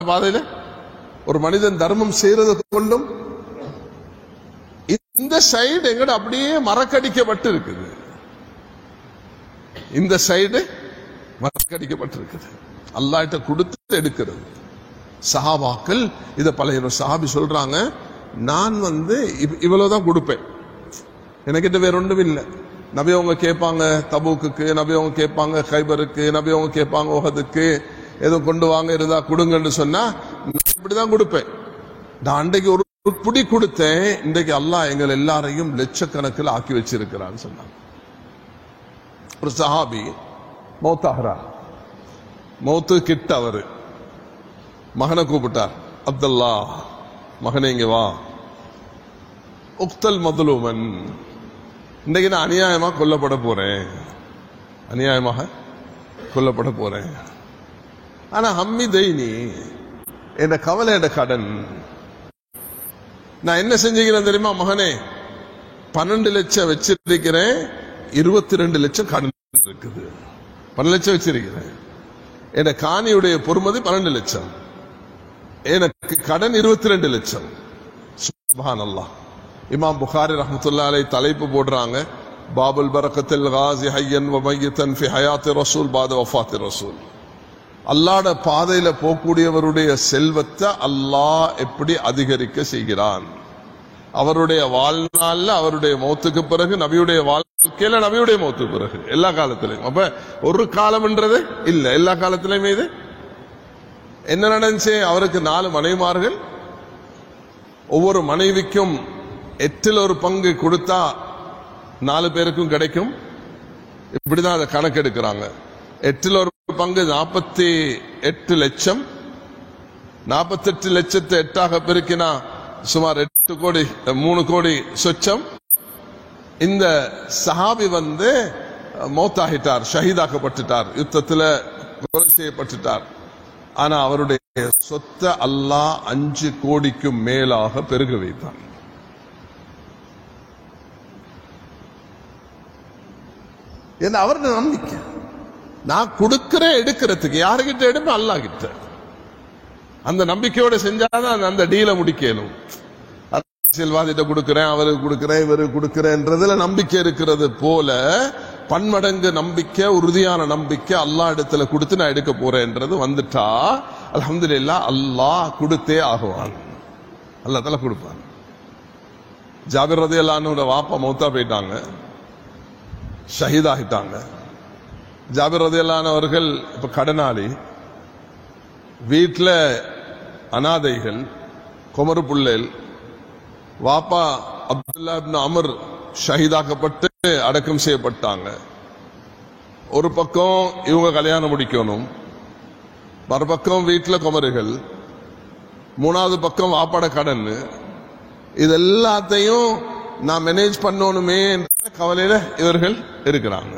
பாதையில ஒரு மனிதன் தர்மம் செய்யறதை கொண்டும் இந்த சைடு எங்கட அப்படியே மறக்கடிக்கப்பட்டு இருக்குது இந்த சைடு மறக்கடிக்கப்பட்டிருக்குது அல்லாஹ்ட்ட கொடுத்து எடுக்கிறது சஹாபாக்கள் இத பழைய சஹாபி சொல்றாங்க நான் வந்து இவ்- இவ்வளவுதான் கொடுப்பேன் எனக்கிட்ட வேற ஒன்றும் இல்லை நபி அவங்க கேட்பாங்க தபூக்குக்கு நபி அவங்க கேட்பாங்க கைபருக்கு நபி அவங்க கேட்பாங்க உகதுக்கு ஏதோ கொண்டு வாங்க இருந்தா கொடுங்கன்னு சொன்னா நான் இப்படிதான் கொடுப்பேன் நான் அன்றைக்கு ஒரு ஒரு புடி கொடுத்தேன் இன்றைக்கு அல்லாஹ் எங்கள் எல்லாரையும் லட்சக்கணக்கில் ஆக்கி வச்சிருக்கிறான்னு சொன்னாங்க ஒரு சஹாபி மௌத்தாகிறா மௌத்து கிட்ட அவரு மகனை கூப்பிட்டார் அப்துல்லா மகனே இங்க வா உக்தல் மதுலுமன் இன்னைக்கு நான் அநியாயமா கொல்லப்பட போறேன் அநியாயமாக கொல்லப்பட போறேன் ஆனா ஹம்மி தைனி என் கவலை என் கடன் நான் என்ன செஞ்சுக்கிறேன் தெரியுமா மகனே பன்னெண்டு லட்சம் வச்சிருக்கிறேன் இருபத்தி ரெண்டு லட்சம் கடன் இருக்குது பன்னெண்டு லட்சம் வச்சிருக்கிறேன் என் காணியுடைய பொறுமதி பன்னெண்டு லட்சம் எனக்கு கடன் இருபத்தி ரெண்டு லட்சம் சுபான் அல்லாஹ் இமாம் புகாரி ரஹமத்துல்லா அலை தலைப்பு போடுறாங்க பாபுல் பரக்கத்தில் காசி ஹையன் வ மையத்தன் ஃபி ஹயாத்தி ரசூல் பாத வஃபாத்தி ரசூல் அல்லாட பாதையில போகக்கூடியவருடைய செல்வத்தை அல்லாஹ் எப்படி அதிகரிக்க செய்கிறான் அவருடைய வாழ்நாள்ல அவருடைய மௌத்துக்கு பிறகு நபியுடைய வாழ்க்கையில நபியுடைய மௌத்துக்கு பிறகு எல்லா காலத்திலையும் அப்ப ஒரு காலம்ன்றது இல்ல எல்லா காலத்திலையுமே இது என்ன நடந்துச்சு அவருக்கு நாலு மனைவிமார்கள் ஒவ்வொரு மனைவிக்கும் எட்டில் ஒரு பங்கு கொடுத்தா நாலு பேருக்கும் கிடைக்கும் இப்படிதான் அதை கணக்கெடுக்கிறாங்க எட்டில் ஒரு பங்கு நாற்பத்தி எட்டு லட்சம் நாற்பத்தெட்டு லட்சத்தை எட்டாக பெருக்கினா சுமார் எட்டு கோடி மூணு கோடி சொச்சம் இந்த சஹாபி வந்து மௌத்தாகிட்டார் ஷஹீதாக்கப்பட்டுட்டார் யுத்தத்தில் கொலை செய்யப்பட்டுட்டார் ஆனா அவருடைய சொத்தை அல்லாஹ் அஞ்சு கோடிக்கும் மேலாக பெருக வைத்தான் என்ன அவருடைய நம்பிக்கை நான் கொடுக்கிறேன் எடுக்கிறதுக்கு யாருகிட்ட எடுப்பேன் அல்லாஹ் கிட்ட அந்த நம்பிக்கையோட செஞ்சாதான் அந்த டீலை முடிக்கணும் அரசியல்வாதிட்ட கொடுக்கிறேன் அவருக்கு கொடுக்கிறேன் இவருக்கு கொடுக்கிறேன்றதுல நம்பிக்கை இருக்கிறது போல பன்மடங்கு நம்பிக்கை உறுதியான நம்பிக்கை அல்லாஹ் இடத்துல கொடுத்து நான் எடுக்க போறேன்றது வந்துட்டா அல்ஹம்துலில்லாஹ் அல்லாஹ் கொடுத்தே ஆகுவான் அல்லாஹ் தலை கொடுப்பான் ஜாபிர் ரதி அல்லானோட வாப்பா மௌத்தா போயிட்டாங்க ஷஹீதாகிட்டாங்க ஜாபிர் ரதி அவர்கள் இப்ப கடனாளி வீட்டில் அனாதைகள் குமரு புள்ளேல் வாப்பா அப்துல்லா இப்னு அமர் ஷஹீதாக்கப்பட்டு அடக்கம் செய்யப்பட்டாங்க ஒரு பக்கம் இவங்க கல்யாணம் முடிக்கணும் மறுபக்கம் வீட்டில் குமருகள் மூணாவது பக்கம் வாப்பாட கடன் இது எல்லாத்தையும் நான் மேனேஜ் பண்ணணுமே என்ற கவலையில இவர்கள் இருக்கிறாங்க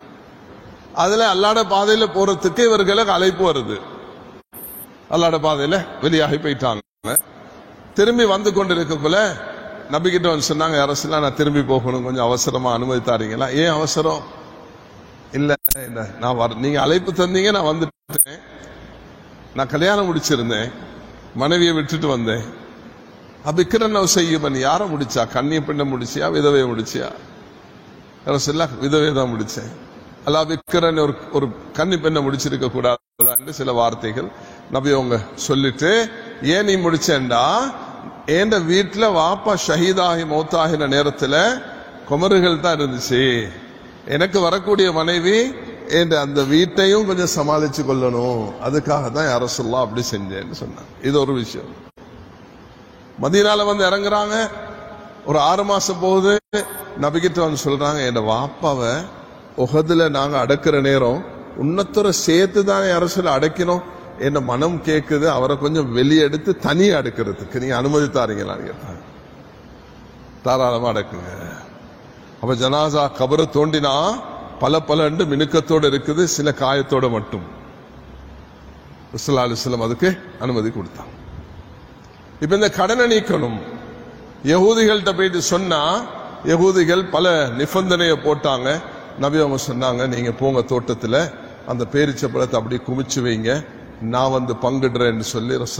அதுல அல்லாட பாதையில போறதுக்கு இவர்களுக்கு அழைப்பு வருது அல்லாட பாதையில வெளியாகி போயிட்டாங்க திரும்பி வந்து கொண்டிருக்கக்குள்ள நபிக்கிட்ட வந்து சொன்னாங்க அரசுலாம் நான் திரும்பி போகணும் கொஞ்சம் அவசரமா அனுமதி தாரீங்களா ஏன் அவசரம் இல்ல இல்ல நான் வர நீங்க அழைப்பு தந்தீங்க நான் வந்துட்டேன் நான் கல்யாணம் முடிச்சிருந்தேன் மனைவியை விட்டுட்டு வந்தேன் அபிக்கிரன் செய்யுமன் யாரை முடிச்சா கண்ணிய பெண்ணை முடிச்சியா விதவையை முடிச்சியா அரசுல விதவையை தான் முடிச்சேன் அல்லா விக்கிரன் ஒரு ஒரு கன்னி பெண்ணை முடிச்சிருக்க கூடாது சில வார்த்தைகள் நபி அவங்க சொல்லிட்டு ஏன் நீ முடிச்சேன்டா என் வீட்டுல வாப்பா ஷஹீதாகி மௌத்தாகின நேரத்துல குமருகள் தான் இருந்துச்சு எனக்கு வரக்கூடிய மனைவி என் அந்த வீட்டையும் கொஞ்சம் சமாளிச்சு கொள்ளணும் அதுக்காக தான் யார சொல்லலாம் அப்படி செஞ்சேன்னு சொன்னாங்க இது ஒரு விஷயம் மதியனால வந்து இறங்குறாங்க ஒரு ஆறு மாசம் போகுது நபிகிட்ட வந்து சொல்றாங்க என் வாப்பாவை உகதுல நாங்க அடக்குற நேரம் உன்னத்தோட சேர்த்து தான் அரசுல அடைக்கணும் என்ன மனம் கேக்குது அவரை கொஞ்சம் வெளியே எடுத்து தனியா அடுக்கிறதுக்கு நீங்க அனுமதி தாரீங்களான்னு கேட்டாங்க தாராளமா அடக்குங்க அப்ப ஜனாசா கபரை தோண்டினா பல பலண்டு மினுக்கத்தோட இருக்குது சில காயத்தோட மட்டும் அலிஸ்லாம் அதுக்கு அனுமதி கொடுத்தாங்க இப்ப இந்த கடனை நீக்கணும் யகூதிகள்கிட்ட போயிட்டு சொன்னா யகூதிகள் பல நிபந்தனையை போட்டாங்க நபி அவங்க சொன்னாங்க நீங்க போங்க தோட்டத்துல அந்த பேரிச்ச பழத்தை அப்படியே குமிச்சு வைங்க நான் வந்து பங்கிடுறேன்னு சொல்லி